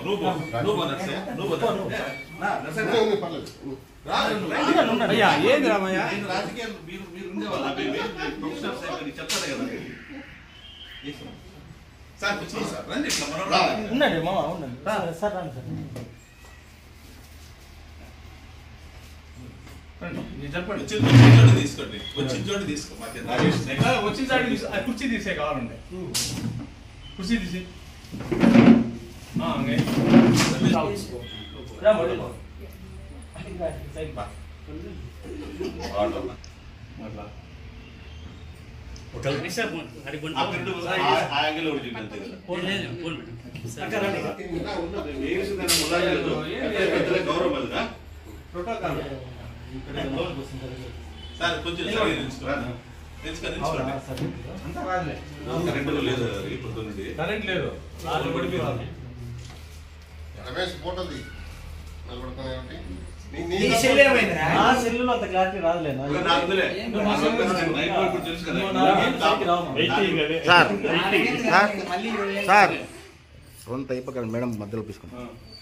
నువ్వు పో. నువ్వు పో నర్సయ్య. నువ్వు పో నర్సయ్య. నా, నర్సయ్య. ఉంది, పర్లేదు. రా, రండి. అయ్యా ఏంది రామయ్య నేను రాజకీయాలు మీరు మీరు ఉండేవాళ్ళు అబ్బాయి మీరు ప్రొఫెసర్స్ అయిపోయి చెప్తారు కదా సార్ కూర్చోండి సార్ రండి ఇట్లా మనం రా. ఉండండి మామ ఉండండి సార్ రండి సార్ నేను చెప్పండి వచ్చిన వచ్చిన చోట తీసుకోండి వచ్చిన చోట తీసుకో మాకు నాగేష్ ఆ, వచ్చిన సారి తీసి- ఆ కుర్చీ తీసే కావాలండి కుర్చీ తీసి ఆ, అంగే. రా, మొదలు. సైడ్ బా. ఆటో అట్లా. ఆ రెండు ఆ ఆ యాంగిల్ ఒకటి చూడండి అంతే కదా అక్క రండి. మీరు దాన్ని ములాజీలు పెద్దల గౌరవం అదిగా ప్రోటోకాల్ సార్ కొంచెం సరిగ్గా నిలుచుకోరా నిలుచుకో నిలుచుకోండి అవునా, సరే. అంతా రాదులే కరెంట్ లేదు కదా ఇప్పుడు నుండి కరెంట్ లేదు వాళ్ళు పడిపోయింది. రమేష్ ఫోటోలు తీ. నిలబడుతున్నాయి కాబట్టి. నీ- నీ నీ సెల్ ఏమైందిరా? నా సెల్లులో అంత క్లారిటీ రాదులే నా. ఇంకా నాకు వదిలే. నువ్వు నా సెల్ నాకు నైట్ వరకు ఇప్పుడు తెలుసు కదా. నువ్వు నా సైడ్కి రావు మామ. సార్ నాలుగేళ్ళు సార్ మళ్ళీ ఇరవై ఏళ్ళు. సార్ రొంత అయిపోకండి మేడం మధ్యలో తీసుకుని ఆ.